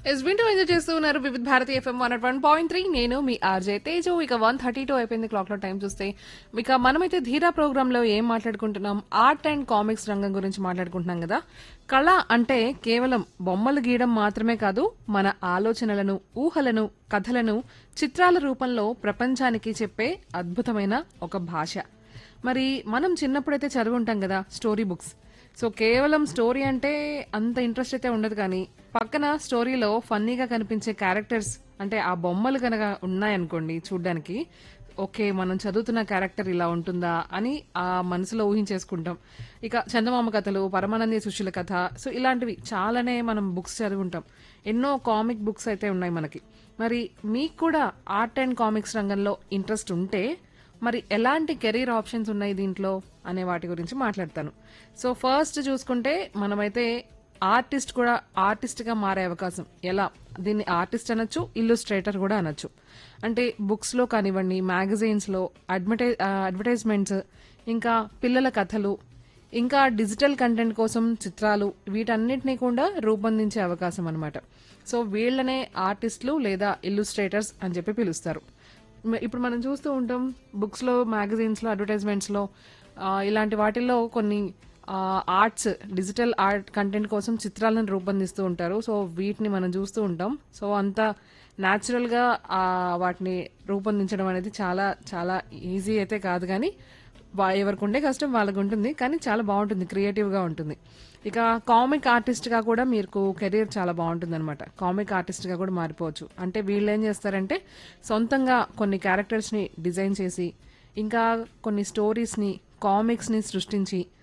yes వింటూ enjoy చేస్తూ ఉన్నారు Vividh Bharati FM one one point three నేను మీ ఆర్జే తేజు ఇక వన్ థర్టీ టూ అయిపోయింది క్లాక్ లో టైం చూస్తే ఇక మనమైతే ధీరా ప్రోగ్రామ్ లో ఏం మాట్లాడుకుంటున్నాం ఆర్ట్ అండ్ కామిక్స్ రంగం గురించి మాట్లాడుకుంటున్నాం కదా కళ అంటే కేవలం బొమ్మలు గీయడం మాత్రమే కాదు మన ఆలోచనలను ఊహలను కథలను చిత్రాల రూపంలో ప్రపంచానికి చెప్పే అద్భుతమైన ఒక భాష మరి మనం చిన్నప్పుడైతే చదివి ఉంటాం కదా స్టోరీ బుక్స్ సో కేవలం స్టోరీ అంటే అంత ఇంట్రెస్ట్ అయితే ఉండదు కానీ పక్కన స్టోరీలో ఫన్నీగా కనిపించే క్యారెక్టర్స్ అంటే ఆ బొమ్మలు కనుక ఉన్నాయనుకోండి చూడ్డానికి ఓకే మనం చదువుతున్న క్యారెక్టర్ ఇలా ఉంటుందా అని ఆ మనసులో ఊహించేసుకుంటాం ఇక చందమామ కథలు పరమానంద సుశీల కథ సో ఇలాంటివి చాలానే మనం బుక్స్ చదివి ఉంటాం ఎన్నో కామిక్ బుక్స్ అయితే ఉన్నాయి మనకి మరి మీకు కూడా ఆర్ట్ అండ్ కామిక్స్ రంగంలో ఇంట్రెస్ట్ ఉంటే మరి ఎలాంటి కెరీర్ ఆప్షన్స్ ఉన్నాయి దీంట్లో అనే వాటి గురించి మాట్లాడతాను సో ఫస్ట్ చూసుకుంటే మనమైతే ఆర్టిస్ట్ కూడా ఆర్టిస్ట్ గా మారే అవకాశం ఎలా దీన్ని ఆర్టిస్ట్ అనొచ్చు ఇల్లుస్ట్రేటర్ కూడా అనొచ్చు అంటే బుక్స్ లో కానివ్వండి మ్యాగజైన్స్ లో అడ్వర్టైజ్ అడ్వర్టైజ్మెంట్స్ ఇంకా పిల్లల కథలు ఇంకా డిజిటల్ కంటెంట్ కోసం చిత్రాలు వీటన్నిటిని కూడా రూపొందించే అవకాశం అనమాట సో వీళ్ళనే ఆర్టిస్టులు లేదా ఇల్లుస్ట్రేటర్స్ అని చెప్పి పిలుస్తారు మ- ఇప్పుడు మనం చూస్తూ ఉంటాం బుక్స్ లో మ్యాగజైన్స్ లో అడ్వర్టైజ్మెంట్స్ లో ఆ, ఇలాంటి వాటిల్లో కొన్ని ఆర్ట్స్ డిజిటల్ ఆర్ట్ కంటెంట్ కోసం చిత్రాలను రూపొందిస్తూ ఉంటారు సో వీటిని మనం చూస్తూ ఉంటాం సో అంత న్యాచురల్ గా ఆ, వాటిని రూపొందించడం అనేది చాలా చాలా ఈజీ అయితే కాదు కానీ వా- ఎవరికి ఉండే కష్టం వాళ్ళకు ఉంటుంది కానీ చాలా బాగుంటుంది క్రియేటివ్ గా ఉంటుంది ఇక కామిక్ ఆర్టిస్ట్ గా కూడా మీకు కెరీర్ చాలా బాగుంటుంది అనమాట కామిక్ ఆర్టిస్ట్ గా కూడా మారిపోవచ్చు అంటే వీళ్ళు ఏం చేస్తారంటే సొంతంగా కొన్ని క్యారెక్టర్స్ ని డిజైన్ చేసి ఇంకా కొన్ని స్టోరీస్ ని కామిక్స్ ని సృష్టించి